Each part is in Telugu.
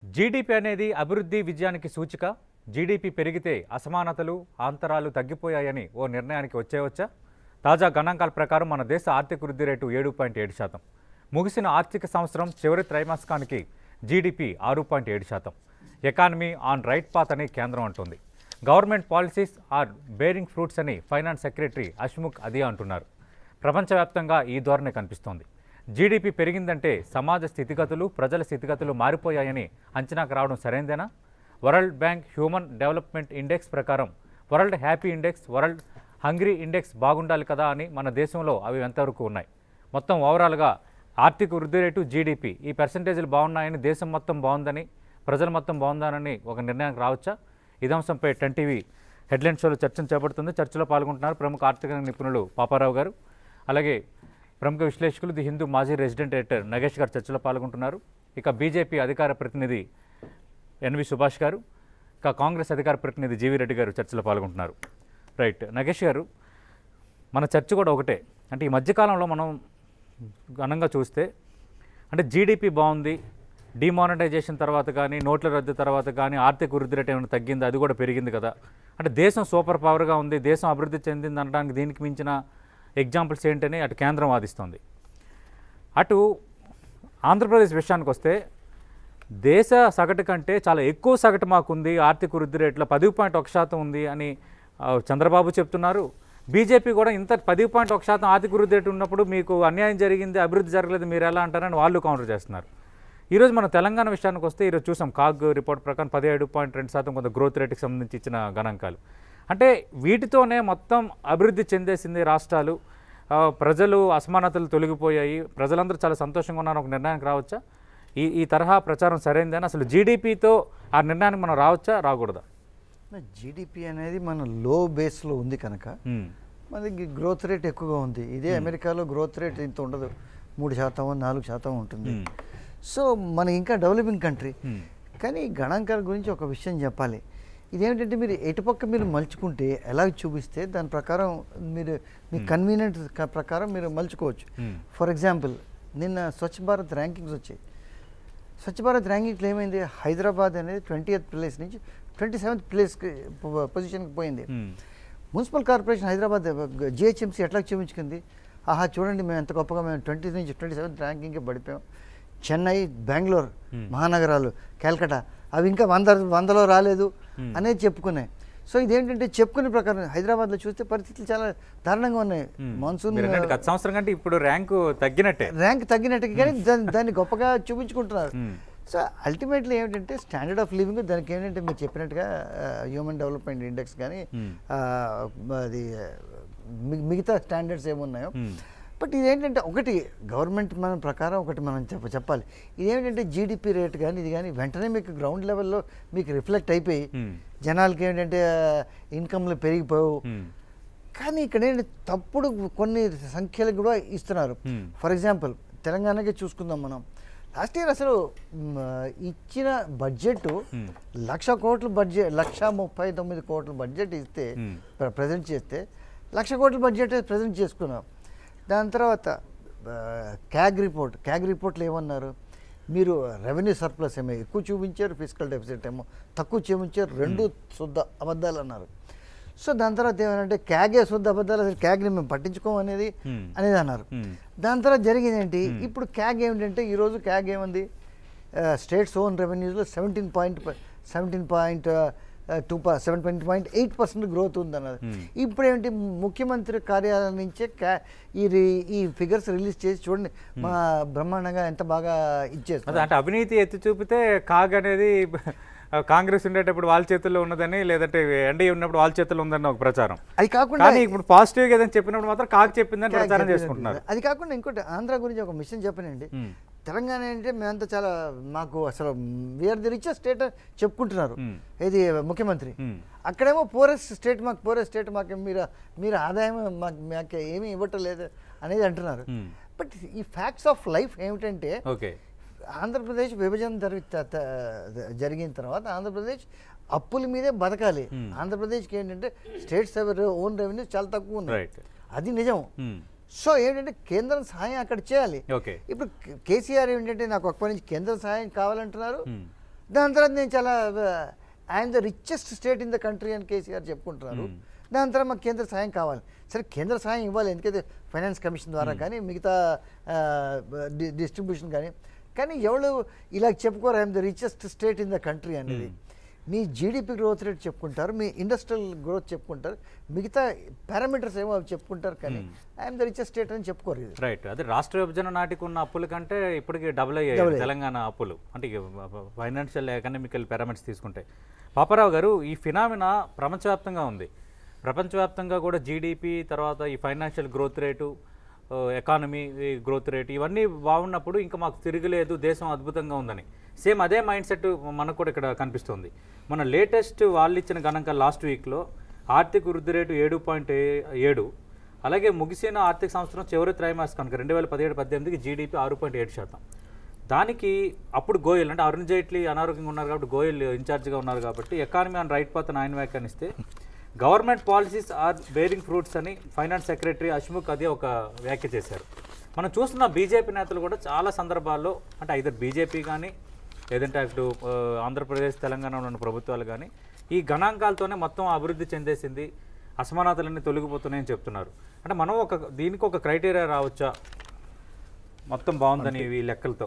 జీడీపీ అనేది అభివృద్ధి విజయానికి సూచిక జీడీపీ పెరిగితే అసమానతలు అంతరాలు తగ్గిపోయాయని ఓ నిర్ణయానికి వచ్చేవచ్చా తాజా గణాంకాల ప్రకారం మన దేశ ఆర్థిక వృద్ధి రేటు ఏడు పాయింట్ ఏడు శాతం ముగిసిన ఆర్థిక సంవత్సరం చివరి త్రైమాసికానికి జీడీపీ ఆరు పాయింట్ ఏడు శాతం ఎకానమీ ఆన్ రైట్ పాత్ అని కేంద్రం అంటుంది government policies are bearing fruits అని ఫైనాన్స్ సెక్రటరీ అష్ముఖ్ అదియా అంటున్నారు ప్రపంచవ్యాప్తంగా ఈ ధోరణి కనిపిస్తోంది జీడీపీ పెరిగిందంటే సమాజ స్థితిగతులు ప్రజల స్థితిగతులు మారిపోయాయని అంచనాకు రావడం సరైందేనా World Bank human development index ప్రకారం world happy index world hungry index బాగుండాలి కదా అని మన దేశంలో అవి ఎంతవరకు ఉన్నాయి మొత్తం ఓవరాల్గా ఆర్థిక వృద్ధి రేటు జీడీపీ ఈ పర్సంటేజీలు బాగున్నాయని దేశం మొత్తం బాగుందని ప్రజలు మొత్తం బాగుందానని ఒక నిర్ణయానికి రావచ్చా ఇదే అంశంపై టెన్ టీవీ హెడ్లైన్ షోలో చర్చను చేపడుతుంది చర్చలో పాల్గొంటున్నారు ప్రముఖ ఆర్థిక నిపుణులు పాపారావు గారు అలాగే ప్రముఖ విశ్లేషకులు ది హిందూ మాజీ రెసిడెంట్ ఎడిటర్ నగేష్ గారు చర్చలో పాల్గొంటున్నారు ఇక బీజేపీ అధికార ప్రతినిధి ఎన్వి సుభాష్ గారు ఇక కాంగ్రెస్ అధికార ప్రతినిధి జీవీ రెడ్డి గారు చర్చలో పాల్గొంటున్నారు రైట్ నగేష్ గారు మన చర్చ కూడా ఒకటే అంటే ఈ మధ్యకాలంలో మనం ఘనంగా చూస్తే అంటే జీడిపి బాగుంది డిమానిటైజేషన్ తర్వాత కానీ నోట్ల రద్దు తర్వాత కానీ ఆర్థిక వృద్ధి రేటు ఏమైనా తగ్గింది అది కూడా పెరిగింది కదా అంటే దేశం సూపర్ పవర్గా ఉంది దేశం అభివృద్ధి చెందింది అనడానికి దీనికి మించిన ఎగ్జాంపుల్స్ ఏంటని అటు కేంద్రం వాదిస్తోంది అటు ఆంధ్రప్రదేశ్ విషయానికి వస్తే దేశ సగటు కంటే చాలా ఎక్కువ సగటు మాకుంది ఆర్థిక వృద్ధి రేట్లో పది పాయింట్ ఒక శాతం ఉంది అని ఆ, చంద్రబాబు చెప్తున్నారు బీజేపీ కూడా ఇంత పది పాయింట్ ఒక శాతం ఆర్థిక వృద్ధి రేటు ఉన్నప్పుడు మీకు అన్యాయం జరిగింది అభివృద్ధి జరగలేదు మీరు ఎలా అంటారని వాళ్ళు కౌంటర్ చేస్తున్నారు ఈరోజు మన తెలంగాణ విషయానికి వస్తే ఈరోజు చూసాం కాగ్ రిపోర్ట్ ప్రకారం పదిహేడు పాయింట్ రెండు శాతం కొంత గ్రోత్ రేటుకి సంబంధించి ఇచ్చిన గణాంకాలు అంటే వీటితోనే మొత్తం అభివృద్ధి చెందేసింది రాష్ట్రాలు ఆ, ప్రజలు అసమానతలు తొలగిపోయాయి ప్రజలందరూ చాలా సంతోషంగా ఉన్నారు ఒక నిర్ణయానికి రావచ్చా ఈ ఈ తరహా ప్రచారం సరైందని అసలు జీడిపితో ఆ నిర్ణయానికి మనం రావచ్చా రాకూడదా జీడిపి అనేది మన లో బేస్లో ఉంది కనుక ఉమ్, మనకి గ్రోత్ రేట్ ఎక్కువగా ఉంది ఇదే అమెరికాలో గ్రోత్ రేట్ ఇంత ఉండదు మూడు శాతం నాలుగు శాతం ఉంటుంది Hmm. సో మన ఇంకా డెవలపింగ్ కంట్రీ Hmm. కానీ ఈ గణాంకాల గురించి ఒక విషయం చెప్పాలి ఇదేమిటంటే మీరు ఎటుపక్క మీరు మలుచుకుంటే ఎలా చూపిస్తే దాని ప్రకారం మీరు మీ కన్వీనియంట్ ప్రకారం మీరు మలుచుకోవచ్చు Hmm. ఫర్ ఎగ్జాంపుల్ నిన్న స్వచ్ఛ భారత్ ర్యాంకింగ్స్ వచ్చాయి స్వచ్ఛ భారత్ ర్యాంకింగ్లో ఏమైంది హైదరాబాద్ అనేది ట్వంటీ ఎయిత్ ప్లేస్ నుంచి ట్వంటీ సెవెంత్ ప్లేస్కి పొజిషన్కి పోయింది ఉమ్, మున్సిపల్ కార్పొరేషన్ హైదరాబాద్ జిహెచ్ఎంసీ ఎట్లా చూపించుకుంది ఆహా చూడండి మేము ఎంత గొప్పగా మేము ట్వంటీ నుంచి ట్వంటీ సెవెంత్ ర్యాంకింగ్కి పడిపోయాం చెన్నై బెంగళూరు మహానగరాలు కాల్కటా అవి ఇంకా వంద వందలో రాలేదు అనేది చెప్పుకున్నాయి సో ఇదేంటంటే చెప్పుకునే ప్రకారం హైదరాబాద్లో చూస్తే పరిస్థితులు చాలా దారుణంగా ఉన్నాయి ఉమ్. మాన్సూన్ మీరు అన్నట్టు గత సంవత్సరం కంటే ఇప్పుడు ర్యాంకు తగ్గినట్టే ర్యాంక్ తగ్గినట్టుగా కానీ దాన్ని దాన్ని గొప్పగా చూపించుకుంటున్నారు ఉమ్, సో అల్టిమేట్లీ ఏమిటంటే స్టాండర్డ్ ఆఫ్ లివింగ్ దానికి ఏంటంటే మీరు చెప్పినట్టుగా హ్యూమన్ డెవలప్మెంట్ ఇండెక్స్ కానీ Hmm. ఆ, అది ఆ, మి- మిగతా స్టాండర్డ్స్ ఏమున్నాయో Hmm. బట్ ఇదేంటంటే ఒకటి గవర్నమెంట్ మన ప్రకారం ఒకటి మనం చెప్ప చెప్పాలి ఇదేంటంటే జీడిపి రేట్ కానీ ఇది కానీ వెంటనే మీకు గ్రౌండ్ లెవెల్లో మీకు రిఫ్లెక్ట్ అయిపోయి Hmm. జనాలకి ఏంటంటే ఇన్కమ్లు పెరిగిపోవు ఉమ్, కానీ ఇక్కడ ఏంటి తప్పుడు కొన్ని సంఖ్యలు కూడా ఇస్తున్నారు Hmm. ఫర్ ఎగ్జాంపుల్ తెలంగాణకే చూసుకుందాం మనం లాస్ట్ ఇయర్ అసలు మ్, ఇచ్చిన బడ్జెట్ Hmm. లక్ష కోట్ల బడ్జెట్ లక్ష ముప్పై తొమ్మిది కోట్ల బడ్జెట్ ఇస్తే Hmm. ప్రజెంట్ చేస్తే లక్ష కోట్ల బడ్జెట్ ప్రజెంట్ చేసుకున్నాం దాని తర్వాత ఆ, క్యాగ్ రిపోర్ట్ క్యాగ్ రిపోర్ట్లో ఏమన్నారు మీరు రెవెన్యూ సర్ప్లస్ ఏమో ఎక్కువ చూపించారు ఫిజికల్ డెఫిసిట్ ఏమో తక్కువ చూపించారు రెండు శుద్ధ అబద్ధాలు అన్నారు సో దాని తర్వాత ఏమనంటే క్యాగే శుద్ధ అబద్ధాలు అసలు క్యాగ్ని మేము పట్టించుకోమనేది Hmm. అనేది అన్నారు Hmm. దాని తర్వాత జరిగింది ఏంటి ఇప్పుడు క్యాగ్ ఏమిటంటే ఈరోజు క్యాగ్ ఏముంది స్టేట్స్ ఓన్ రెవెన్యూస్లో seventeen point seventeen point two seven point point eight percent growth ఉందన్నది Hmm. ఇప్పుడు ఏంటి ముఖ్యమంత్రి కార్యాలయం నుంచే క్యా ఈ రి- ఈ ఫిగర్స్ రిలీజ్ చేసి చూడండి మా బ్రహ్మాండంగా ఎంత బాగా అదే ఇచ్చేస్తారు అంటే అవినీతి ఎత్తి చూపితే కాగ్ అనేది కాంగ్రెస్ ఉండేటప్పుడు వాళ్ళ చేతుల్లో ఉన్నదని లేదంటే ఎన్డీఏ ఉన్నప్పుడు వాళ్ళ చేతుల్లో ఉందని ఒక ప్రచారం అది కాకుండా కానీ ఇప్పుడు పాజిటివ్ ఏదైనా చెప్పినప్పుడు మాత్రం కాగ్ చెప్పిందని క్యాగ్ ప్రచారం చెప్పేది చేసుకుంటున్నారు అది కాకుండా ఇంకోటి ఆంధ్ర గురించి ఒక విషయం చెప్పనండి ఉమ్, తెలంగాణ అంటే మేమంతా చాలా మాకు అసలు వీఆర్ ది రిచెస్ట్ స్టేట్ చెప్పుకుంటున్నారు Hmm. ఇది ముఖ్యమంత్రి Hmm. అక్కడేమో పోరెస్ట్ స్టేట్ మాకు పోరెస్ట్ స్టేట్ మాకు మీరు మీరు ఆదాయం మాకు మాకు ఏమీ ఇవ్వటం లేదు అనేది అంటున్నారు Hmm. బట్ ఈ ఫ్యాక్ట్స్ ఆఫ్ లైఫ్ ఏమిటంటే ఓకే ఆంధ్రప్రదేశ్ విభజన జరిగి త- త- జరిగిన తర్వాత ఆంధ్రప్రదేశ్ అప్పుల మీదే బతకాలి Hmm. ఆంధ్రప్రదేశ్కి ఏంటంటే స్టేట్స్ ఓన్ రెవెన్యూ చాలా తక్కువ ఉంది రైట్ అది నిజం ఉమ్, సో ఏంటంటే కేంద్రం సహాయం అక్కడ చేయాలి ఓకే ఇప్పుడు కే- కేసీఆర్ ఏంటంటే నాకు ఒక్క నుంచి కేంద్ర సహాయం కావాలంటున్నారు ఉమ్, దాని తర్వాత నేను చాలా I'm the richest state in the country అని కేసీఆర్ చెప్పుకుంటున్నారు దాని తర్వాత మాకు కేంద్ర సహాయం కావాలి సరే కేంద్ర సహాయం ఇవ్వాలి ఎందుకైతే ఫైనాన్స్ కమిషన్ ద్వారా కానీ మిగతా డిస్ట్రిబ్యూషన్ కానీ కానీ ఎవరు ఇలా చెప్పుకోరు I'm the richest state in the country అనేది మీ జీడిపి గ్రోత్ రేట్ చెప్పుకుంటారు మీ ఇండస్ట్రియల్ గ్రోత్ చెప్పుకుంటారు మిగతా పారామీటర్స్ ఏమో అవి చెప్పుకుంటారు కానీ ఐఎమ్ ద రిచెస్ట్ స్టేట్ అని చెప్పుకోరు ఇది రైట్ అదే రాష్ట్ర విభజన నాటికి ఉన్న అప్పుల కంటే ఇప్పటికి డబుల్ అయ్యాయి Double అయ్యాయి. తెలంగాణ అప్పులు అంటే ఫైనాన్షియల్ ఎకనామికల్ పారామీటర్స్ తీసుకుంటే పాపారావు గారు ఈ ఫినామినా ప్రపంచవ్యాప్తంగా ఉంది ప్రపంచవ్యాప్తంగా కూడా జీడిపి తర్వాత ఈ financial growth rate economy growth rate ఇవన్నీ బాగున్నప్పుడు ఇంకా మాకు తిరగలేదు దేశం అద్భుతంగా ఉందని సేమ్ అదే మైండ్ సెట్ మనకు కూడా ఇక్కడ కనిపిస్తుంది మన లేటెస్ట్ వాళ్ళు ఇచ్చిన గణాంకాలు లాస్ట్ వీక్లో ఆర్థిక వృద్ధి రేటు ఏడు పాయింట్ ఏడు అలాగే ముగిసిన ఆర్థిక సంవత్సరం చివరి త్రైమాసికానికి రెండు వేల పదిహేడు పద్దెనిమిదికి జీడీపీ ఆరు పాయింట్ ఏడు శాతం దానికి అప్పుడు గోయల్ అంటే అరుణ్ జైట్లీ అనారోగ్యంగా ఉన్నారు కాబట్టి గోయల్ ఇన్ఛార్జ్గా ఉన్నారు కాబట్టి ఎకానమీ ఆన్ రైట్ పాత్ అని ఆయన వ్యాఖ్యానిస్తే government policies are bearing fruits అని ఫైనాన్స్ సెక్రటరీ అష్ముఖ్ అదే ఒక వ్యాఖ్య చేశారు మనం చూస్తున్న బీజేపీ నేతలు కూడా చాలా సందర్భాల్లో అంటే ఐదర్ బీజేపీ కానీ లేదంటే అటు ఆ, ఆంధ్రప్రదేశ్ తెలంగాణలో ఉన్న ప్రభుత్వాలు కానీ ఈ గణాంకాలతోనే మొత్తం అభివృద్ధి చెందేసింది అసమానతలన్నీ తొలగిపోతున్నాయని చెప్తున్నారు అంటే మనం ఒక దీనికి ఒక క్రైటీరియా రావచ్చా మొత్తం బాగుందని ఈ లెక్కలతో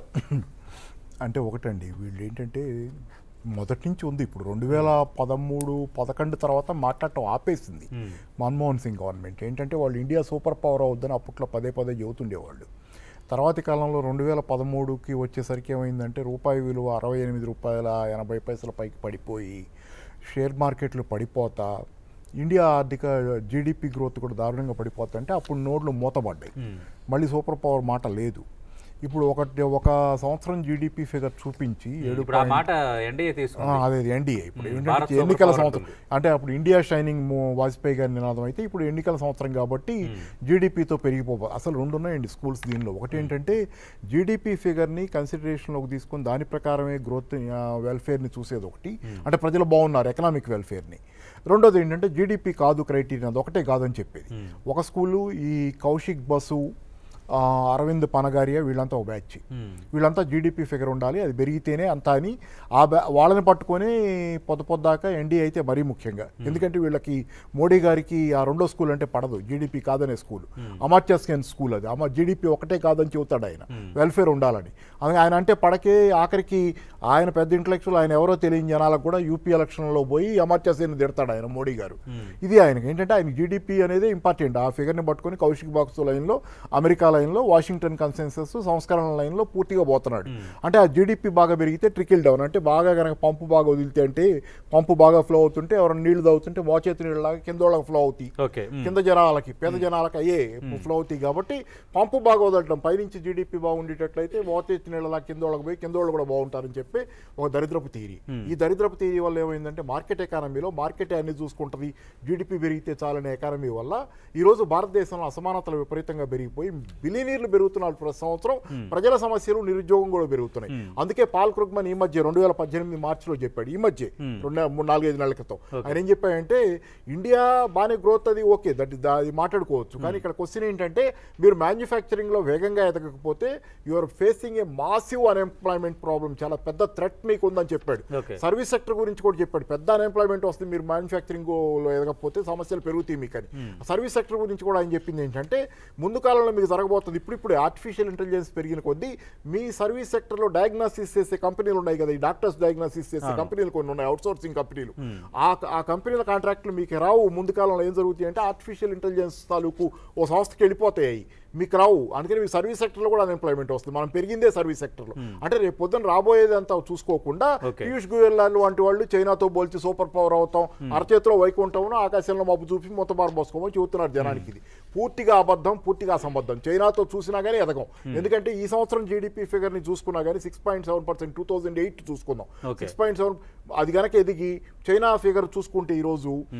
అంటే ఒకటండి వీళ్ళు ఏంటంటే మొదటి నుంచి ఉంది ఇప్పుడు రెండు వేల పదమూడు పదకొండు తర్వాత మాట్లాడటం ఆపేసింది Hmm. మన్మోహన్ సింగ్ గవర్నమెంట్ ఏంటంటే వాళ్ళు ఇండియా సూపర్ పవర్ అవుద్దని అప్పట్లో పదే పదే చెబుతుండేవాళ్ళు తర్వాతి కాలంలో రెండు వేల పదమూడుకి వచ్చేసరికి ఏమైందంటే రూపాయి విలువ అరవై ఎనిమిది రూపాయల ఎనభై పైసల పైకి పడిపోయి షేర్ మార్కెట్లు పడిపోతా ఇండియా ఆర్థిక జీడిపి గ్రోత్ కూడా దారుణంగా పడిపోతా అంటే అప్పుడు నోట్లు మూతపడ్డాయి Hmm. మళ్ళీ సూపర్ పవర్ మాట లేదు ఇప్పుడు ఒక ఒక సంవత్సరం జీడిపి ఫిగర్ చూపించి ఏడు ఇప్పుడు ఆ మాట ఎన్డీఏ ఆ, తీసుకుంది అదే ఎన్డీఏ ఇప్పుడు మ్మ్. ఏంటంటే భారత్ సూపర్ ఎన్నికల పవర్ సంవత్సరం ఉంటుంది. అంటే అప్పుడు ఇండియా షైనింగ్ మో- వాజ్పేయి గారి నినాదం అయితే ఇప్పుడు ఎన్నికల సంవత్సరం కాబట్టి జీడిపితో పెరిగిపో అసలు రెండు ఉన్నాయండి స్కూల్స్ దీనిలో ఒకటి ఏంటంటే జీడిపి ఫిగర్ని కన్సిడరేషన్లోకి తీసుకొని దాని ప్రకారమే గ్రోత్ వెల్ఫేర్ని చూసేది ఒకటి అంటే ప్రజలు బాగున్నారు ఎకనామిక్ వెల్ఫేర్ని రెండోది ఏంటంటే జీడిపి కాదు క్రైటీరియా అది ఒకటే కాదని చెప్పేది ఒక స్కూలు ఈ కౌశిక్ బసు ఆ, అరవింద్ పనగారియా వీళ్ళంతా ఒక బ్యాచ్ Hmm. వీళ్ళంతా జీడిపి ఫిగర్ ఉండాలి అది పెరిగితేనే అంతా అని ఆ బ్యా వాళ్ళని పట్టుకొని పొద్దు పొద్దాక ఎన్డీ అయితే మరీ ముఖ్యంగా ఎందుకంటే వీళ్ళకి మోడీ గారికి ఆ రెండో స్కూల్ అంటే పడదు జీడిపి కాదనే స్కూల్ అమాత్య స్కేన్ స్కూల్ అది అమ జీడిపి ఒకటే కాదని చెబుతాడు ఆయన వెల్ఫేర్ ఉండాలని అందుకే ఆయన అంటే పడకే ఆఖరికి ఆయన పెద్ద ఇంటలెక్చువల్ ఆయన ఎవరో తెలియని జనాలకు కూడా యూపీ ఎలక్షన్లో పోయి అమాత్య సేన్ తిడతాడు ఆయన మోడీ గారు ఇది ఆయనకి ఏంటంటే ఆయన జీడిపి అనేది ఇంపార్టెంట్ ఆ ఫిగర్ని పట్టుకొని కౌశిక్ బాక్స్ లైన్లో అమెరికా లైన్లో వాషింగ్టన్ కన్సెన్సస్ సంస్కరణ లైన్లో పూర్తిగా పోతున్నాడు అంటే ఆ జీడిపి బాగా పెరిగితే ట్రికిల్ డౌన్ అంటే బాగా కనుక పంపు బాగా వదిలితే అంటే పంపు బాగా ఫ్లో అవుతుంటే ఎవరైనా నీళ్లు తాగుతుంటే మోచేతి నీళ్ళలాగా కింద వాళ్ళకి ఫ్లో అవుతాయి ఓకే మ్మ్. కింద జనాలకి పేద జనాలకి అయ్యే ఫ్లో అవుతాయి కాబట్టి పంపు బాగా వదలటం పైనుంచి జీడిపి బాగుండేటట్లయితే మోచేతి నీళ్ళలా కింద వాళ్ళకి పోయి కింద వాళ్ళు కూడా బాగుంటారని చెప్పి ఒక దరిద్రపు థియరీ ఈ దరిద్రపు థియరీ వల్ల ఏమైందంటే మార్కెట్ ఎకానమీలో మార్కెట్ అన్ని చూసుకుంటుంది జీడిపి పెరిగితే చాలనే ఎకానమీ వల్ల ఈ రోజు భారతదేశంలో అసమానతలు విపరీతంగా పెరిగిపోయి బిలియనీర్లు పెరుగుతున్నారు ప్రతి సంవత్సరం ప్రజల సమస్యలు నిరుద్యోగం కూడా పెరుగుతున్నాయి అందుకే పాల్ క్రుగ్మన్ ఈ మధ్య రెండు వేల పద్దెనిమిది మార్చిలో చెప్పాడు ఈ మధ్య రెండు మూడు నాలుగైదు నెలల క్రితం ఆయన ఏం చెప్పాడంటే ఇండియా బాగానే గ్రోత్ అది ఓకే దట్ అది మాట్లాడుకోవచ్చు కానీ ఇక్కడ క్వశ్చన్ ఏంటంటే మీరు మ్యానుఫ్యాక్చరింగ్ లో వేగంగా ఎదగకపోతే your facing a massive unemployment problem చాలా పెద్ద థ్రెట్ మీకు ఉందని చెప్పాడు Okay. సర్వీస్ సెక్టర్ గురించి కూడా చెప్పాడు పెద్ద అన్ఎంప్లాయ్మెంట్ వస్తుంది మీరు మ్యానుఫ్యాక్చరింగ్ లో ఎదగకపోతే సమస్యలు పెరుగుతాయి మీకు అని సర్వీస్ సెక్టర్ గురించి కూడా ఆయన చెప్పింది ఏంటంటే ముందు కాలంలో మీకు జరగబోతుంది ఇప్పుడు ఇప్పుడు ఆర్టిఫిషియల్ ఇంటెలిజెన్స్ పెరిగిన కొద్దీ మీ సర్వీస్ సెక్టర్లో డయాగ్నోసిస్ చేసే కంపెనీలు ఉన్నాయి కదా ఈ డాక్టర్స్ డయాగ్నోసిస్ చేసే కంపెనీలు కొన్ని ఉన్నాయి అవుట్సోర్సింగ్ కంపెనీలు ఆ ఆ కంపెనీల కాంట్రాక్టులు మీకు రావు ముందు కాలంలో ఏం జరుగుతాయి అంటే ఆర్టిఫిషియల్ ఇంటెలిజెన్స్ తాలూకు ఓ సంస్థకి వెళ్ళిపోతాయి మీకు రావు అందుకని మీ సర్వీస్ సెక్టర్లో కూడా అన్ఎంప్లాయ్మెంట్ వస్తుంది మనం పెరిగిందే సర్వీస్ సెక్టర్లో అంటే రేపు పొద్దున రాబోయేది అంతా చూసుకోకుండా Okay. పీయూష్ గోయల్ లాంటి వంటి వాళ్ళు చైనాతో పోల్చి సూపర్ పవర్ అవుతాం అరచేతిలో వైకుంఠం ఆకాశంలో మబ్బు చూపి మొత్తం బారబోసుకోమని చెబుతున్నారు జనానికి ఇది పూర్తిగా అబద్ధం పూర్తిగా అసంబద్ధం చైనాతో చూసినా కానీ ఎదగం ఎందుకంటే ఈ సంవత్సరం జీడిపి ఫిగర్ ని చూసుకున్నా కానీ six point seven percent two thousand eight చూసుకుందాం Okay. సిక్స్ పాయింట్ సెవెన్ అది గనక ఎదిగి చైనా ఫిగర్ చూసుకుంటే ఈరోజు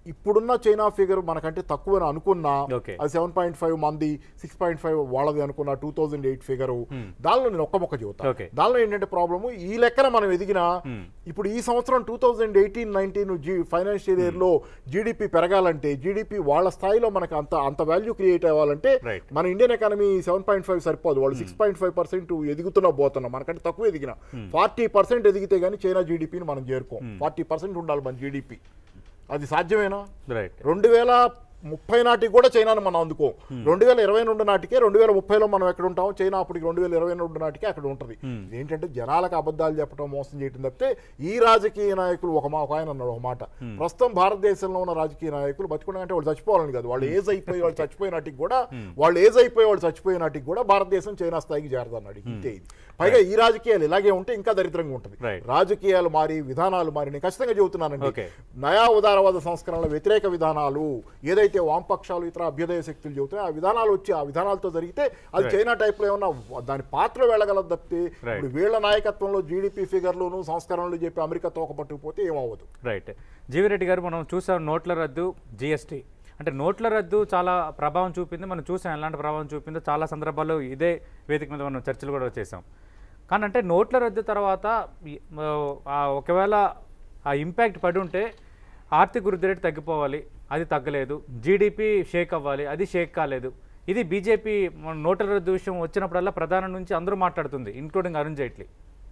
ఇప్పుడున్న చైనా ఫిగర్ మనకంటే తక్కువని అనుకున్నా Okay. అది సెవెన్ పాయింట్ ఫైవ్ మంది సిక్స్ పాయింట్ ఫైవ్ వాళ్ళది అనుకున్న టూ థౌజండ్ ఎయిట్ ఫిగర్ దానిలో నేను ఒక్క మొక్క చెబుతా Okay. దానిలో ఏంటంటే ప్రాబ్లము ఈ లెక్కన మనం ఎదిగిన ఇప్పుడు ఈ సంవత్సరం టూ థౌజండ్ ఎయిటీన్ నైన్టీన్ జీ ఫైనాన్షియల్ ఇయర్ లో జీడిపి పెరగాలంటే జీడిపి వాళ్ళ స్థాయిలో మనకు అంత అంత వాల్యూ క్రియేట్ అవ్వాలంటే Right. మన Indian economy seven point five సరిపోదు వాళ్ళు సిక్స్ పాయింట్ ఫైవ్ పర్సెంట్ ఎదుగుతున్నా పోతున్నాం మనకంటే తక్కువ ఎదిగిన ఫార్టీ పర్సెంట్ ఎదిగితే కానీ చైనా జీడిపిని మనం చేరుకోం ఫార్టీ పర్సెంట్ ఉండాలి మన జీడిపి అది సాధ్యమేనా రైట్ రెండు వేల ముప్పై నాటికి కూడా చైనాను మనం అందుకో రెండు వేల ఇరవై రెండు నాటికే రెండు వేల ముప్పైలో మనం ఎక్కడ ఉంటాం చైనా అప్పటికి రెండు వేల ఇరవై రెండు నాటికే అక్కడ ఉంటుంది ఏంటంటే జనాలకు అబద్ధాలు చెప్పడం మోసం చేయడం తప్పితే ఈ రాజకీయ నాయకులు ఒక మా ఒక ఆయన అన్నాడు ఒక మాట ప్రస్తుతం భారతదేశంలో ఉన్న రాజకీయ నాయకులు బతికుండగా అంటే వాళ్ళు చచ్చిపోవాలని కాదు వాళ్ళు ఏజ్ అయిపోయి వాళ్ళు చచ్చిపోయినాటికి కూడా వాళ్ళు ఏజ్ అయిపోయి వాళ్ళు చచ్చిపోయినాటికి కూడా భారతదేశం చైనా స్థాయికి చేరదన్నాడు ఇంతే ఇది పైగా ఈ రాజకీయాలు ఇలాగే ఉంటే ఇంకా దరిద్రంగా ఉంటుంది Right. రాజకీయాలు మారి విధానాలు మారి నేను ఖచ్చితంగా చెబుతున్నానండి Okay. నయా ఉదారవాద సంస్కరణల వ్యతిరేక విధానాలు ఏదైతే వామపక్షాలు ఇతర అభ్యుదయ శక్తులు చెబుతాయో ఆ విధానాలు వచ్చి ఆ విధానాలతో జరిగితే అది Right. చైనా టైప్ లో ఏమన్నా దాని పాత్ర వెళ్ళగలదు తప్పితే Right. ఇప్పుడు వీళ్ళ నాయకత్వంలో జీడిపి ఫిగర్లను సంస్కరణలు చెప్పి అమెరికా తోక పట్టుకుపోతే ఏమవ్వదు రైట్ జీవిరెడ్డి గారు మనం చూసాం నోట్ల రద్దు జిఎస్టీ అంటే నోట్ల రద్దు చాలా ప్రభావం చూపింది మనం చూసాం ఎలాంటి ప్రభావం చూపిందో చాలా సందర్భాల్లో ఇదే వేదిక మీద మనం చర్చలు కూడా చేసాం కానీ అంటే నోట్ల రద్దు తర్వాత ఈ- ఆ ఒకవేళ ఆ ఇంపాక్ట్ పడి ఉంటే ఆర్థిక వృద్ధి రేటు తగ్గిపోవాలి అది తగ్గలేదు జీడిపి షేక్ అవ్వాలి అది షేక్ కాలేదు ఇది బీజేపీ మన నోట్ల రద్దు విషయం వచ్చినప్పుడల్లా ప్రధానం నుంచి అందరూ మాట్లాడుతుంది ఇంక్లూడింగ్ అరుణ్ జైట్లీ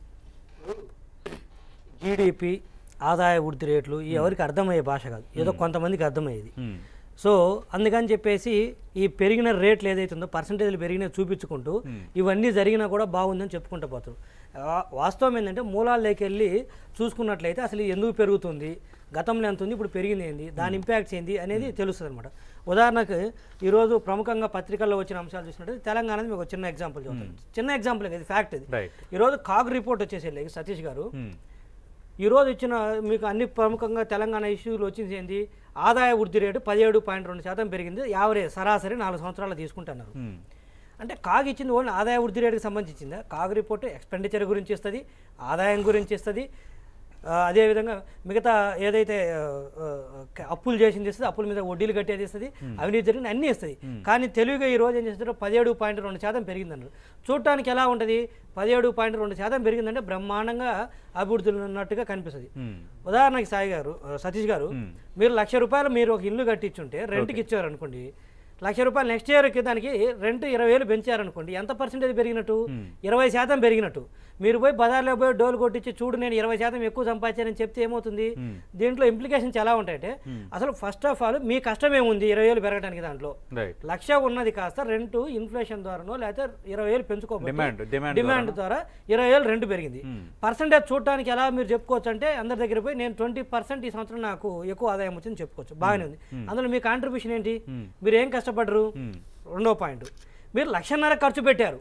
జీడిపి ఆదాయ వృద్ధి రేట్లు ఈ ఎవరికి అర్థమయ్యే భాష కాదు ఏదో కొంతమందికి అర్థమయ్యేది సో అందుకని చెప్పేసి ఈ పెరిగిన రేట్లు ఏదైతే ఉందో పర్సంటేజ్లు పెరిగినా చూపించుకుంటూ ఇవన్నీ జరిగినా కూడా బాగుందని చెప్పుకుంటూ పోతారు వా- వాస్తవం ఏంటంటే మూలాల్లోకి వెళ్ళి చూసుకున్నట్లయితే అసలు ఇది ఎందుకు పెరుగుతుంది గతంలో ఎంత ఉంది ఇప్పుడు పెరిగింది ఏంది దాని ఇంపాక్ట్స్ ఏంది అనేది తెలుస్తుంది అనమాట ఉదాహరణకు ఈరోజు ప్రముఖంగా పత్రికల్లో వచ్చిన అంశాలు చూసినట్టు తెలంగాణ మీకు ఒక చిన్న ఎగ్జాంపుల్ చెప్తాను చిన్న ఎగ్జాంపుల్ ఇది ఫ్యాక్ట్ ఇది రైట్ ఈరోజు కాగ్ రిపోర్ట్ వచ్చేసి సతీష్ గారు ఈరోజు ఇచ్చిన మీకు అన్ని ప్రముఖంగా తెలంగాణ ఇష్యూలు వచ్చింది ఏంది ఆదాయ వృద్ధి రేటు పదిహేడు పాయింట్ రెండు శాతం పెరిగింది యావరేజ్ సరాసరి నాలుగు సంవత్సరాలు తీసుకుంటున్నారు అంటే కాగ్ ఇచ్చింది ఓన్లీ ఆదాయ వృద్ధి రేటుకి సంబంధించిందా కాగ్ రిపోర్ట్ ఎక్స్పెండిచర్ గురించి ఇస్తుంది ఆదాయం గురించి ఇస్తుంది ఆ, అదేవిధంగా మిగతా ఏదైతే ఆ, ఆ, క- అప్పులు చేసింది ఇస్తుంది అప్పుల మీద వడ్డీలు కట్టేది ఇస్తుంది అవినీతి జరిగింది అన్నీ ఇస్తుంది కానీ తెలివిగా ఈ రోజు ఏం చేస్తారు పదిహేడు పాయింట్ రెండు శాతం పెరిగిందన్నారు చూడటానికి ఎలా ఉంటుంది పదిహేడు పాయింట్ రెండు శాతం పెరిగిందంటే బ్రహ్మాండంగా అభివృద్ధులు ఉన్నట్టుగా కనిపిస్తుంది ఉదాహరణకి సాయి గారు ఆ, సతీష్ గారు మీరు లక్ష రూపాయలు మీరు ఒక ఇల్లు కట్టించుంటే రెంట్కి ఇచ్చారు అనుకోండి లక్ష రూపాయలు నెక్స్ట్ ఇయర్కి దానికి రెంట్ ఇరవై వేలు పెంచారనుకోండి ఎంత పర్సెంటేజ్ పెరిగినట్టు ఇరవై శాతం పెరిగినట్టు మీరు పోయి బజార్లో పోయి డోలు కొట్టించి చూడు నేను ఇరవై శాతం ఎక్కువ సంపాదించానని చెప్తే ఏమవుతుంది దీంట్లో ఇంప్లికేషన్స్ ఎలా ఉంటాయంటే అసలు ఫస్ట్ ఆఫ్ ఆల్ మీ కష్టం ఏముంది ఇరవై వేలు పెరగడానికి దాంట్లో రైట్ లక్ష ఉన్నది కాస్త రెంట్ ఇన్ఫ్లేషన్ ద్వారానో లేకపోతే ఇరవై వేలు పెంచుకోవచ్చు Demand, demand డిమాండ్ ద్వారా ఇరవై వేలు రెంట్ పెరిగింది పర్సెంటేజ్ చూడటానికి ఎలా మీరు చెప్పుకోవచ్చు అంటే అందరి దగ్గర పోయి నేను ట్వంటీ పర్సెంట్ ఈ సంవత్సరం నాకు ఎక్కువ ఆదాయం వచ్చింది చెప్పుకోవచ్చు బాగానే ఉంది అందులో మీ కాంట్రిబ్యూషన్ ఏంటి మీరు ఏం కష్టపడరు రెండో పాయింట్ మీరు లక్షన్నర ఖర్చు పెట్టారు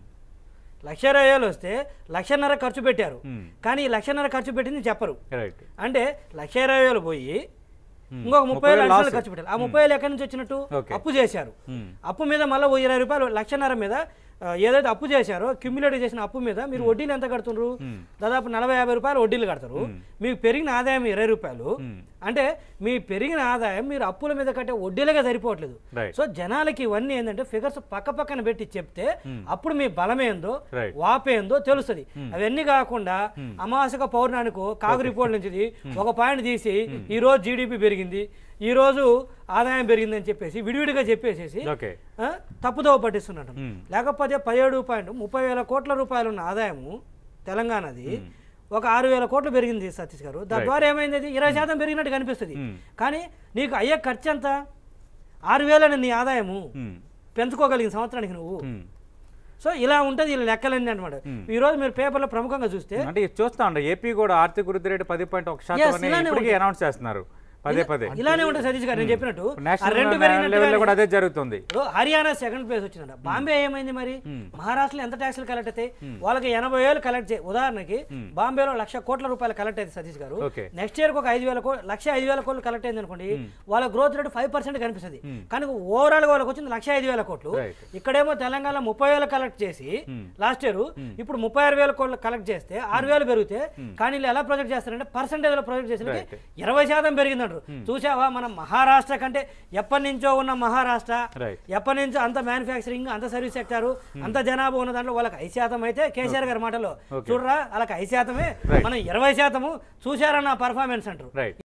లక్ష ఇరవై వేలు వస్తే లక్షన్నర ఖర్చు పెట్టారు కానీ ఈ లక్షన్నర ఖర్చు పెట్టింది చెప్పరు రైట్ అంటే లక్ష ఇరవై వేలు పోయి ఇంకొక ముప్పై వేలు అడిషనల్ ఖర్చు పెట్టారు ఆ ముప్పై వేలు ఎక్కడి నుంచి వచ్చినట్టు Okay. అప్పు చేశారు అప్పు మీద మళ్ళీ ఓ ఇరవై రూపాయలు లక్షన్నర మీద ఆ, ఏదైతే అప్పు చేశారో క్యూములేట్ చేసిన అప్పు మీద మీరు వడ్డీలు ఎంత కడుతున్నారు దాదాపు నలభై యాభై రూపాయలు వడ్డీలు కడతారు మీకు పెరిగిన ఆదాయం ఇరవై రూపాయలు అంటే మీ పెరిగిన ఆదాయం మీరు అప్పుల మీద కట్టే వడ్డీలుగా సరిపోవట్లేదు Right. సో జనాలకి ఇవన్నీ ఏంటంటే ఫిగర్స్ పక్క పక్కన పెట్టి చెప్తే అప్పుడు మీ బలమేందో Right. వాపేందో తెలుస్తుంది అవన్నీ కాకుండా అమాసక పౌర్ణానికో కాగు రిపోర్ట్ నుంచి ఒక పాయింట్ తీసి ఈ రోజు జీడిపి పెరిగింది ఈ రోజు ఆదాయం పెరిగిందని చెప్పేసి విడివిడిగా చెప్పేసేసి ఓకే ఆ, తప్పుదోవ పట్టిస్తున్నట్టు లేకపోతే పదిహేడు పాయింట్ ముప్పై వేల కోట్ల రూపాయలు ఉన్న ఆదాయము తెలంగాణది ఒక ఆరు వేల కోట్లు పెరిగింది సతీష్ గారు దాని ద్వారా ఏమైంది అది ఇరవై శాతం పెరిగినట్టు కనిపిస్తుంది కానీ నీకు అయ్యే ఖర్చు ఎంత ఆరు వేలని నీ ఆదాయము పెంచుకోగలిగిన సంవత్సరానికి నువ్వు సో ఇలా ఉంటుంది ఇలా లెక్కలన్నీ అనమాట ఈ రోజు మీరు పేపర్లో ప్రముఖంగా చూస్తే అంటే ఇది చూస్తా ఉండే ఏపీ కూడా ఆర్థిక వృద్ధి రేటు పది పాయింట్ ఒక శాతం Yes, అని ఇలానే ఇప్పటికీ అనౌన్స్ చేస్తున్నారు పదే పదే ఇలానే ఉంటుంది సతీష్ గారు నేను చెప్పినట్టు ఆ నేషనల్ రెండు లెవెల్లో పెరిగినట్టుగానే- కూడా అదే జరుగుతుంది ఇప్పుడు హర్యానా సెకండ్ ప్లేస్ వచ్చిందంట బాంబే ఏమైంది మరి మహారాష్ట్రలో ఎంత ట్యాక్సులు కలెక్ట్ అవుతాయి వాళ్ళకి ఎనభై వేలు కలెక్ట్ చేయి ఉదాహరణకి బాంబేలో లక్ష కోట్ల రూపాయలు కలెక్ట్ అయింది సతీష్ గారు Okay. నెక్స్ట్ ఇయర్ ఒక ఐదు వేల కో- లక్ష ఐదు వేల కోట్లు కలెక్ట్ అయింది అనుకోండి వాళ్ళ గ్రోత్ రేట్ ఫైవ్ పర్సెంట్ కనిపిస్తుంది కానీ ఓవరాల్ గా వాళ్ళకి వచ్చింది లక్ష ఐదు వేల కోట్లు Right. ఇక్కడేమో తెలంగాణ ముప్పై వేలు కలెక్ట్ చేసి లాస్ట్ ఇయర్ ఇప్పుడు ముప్పై ఆరు వేల కోట్లు కలెక్ట్ చేస్తే ఆరు వేలు పెరిగితే కానీ వీళ్ళు ఎలా ప్రొజెక్ట్ చేస్తారంటే పర్సెంటేజ్ లో ప్రొజెక్ట్ చేసిన Right. ఇరవై శాతం పెరిగిందంట అంటారు చూసావా మనం మహారాష్ట్ర కంటే ఎప్పటి నుంచో ఉన్న మహారాష్ట్ర Right. ఎప్పటి నుంచో అంత మ్యానుఫ్యాక్చరింగ్ అంత సర్వీస్ సెక్టారు అంత జనాభా ఉన్న దాంట్లో వాళ్ళకి ఐదు శాతం అయితే కేసీఆర్ గారి మాటలో Okay. చూడరా వాళ్ళకి ఐదు శాతమే Right. మనం ఇరవై శాతము చూసారన్న పర్ఫార్మెన్స్ అంటారు రైట్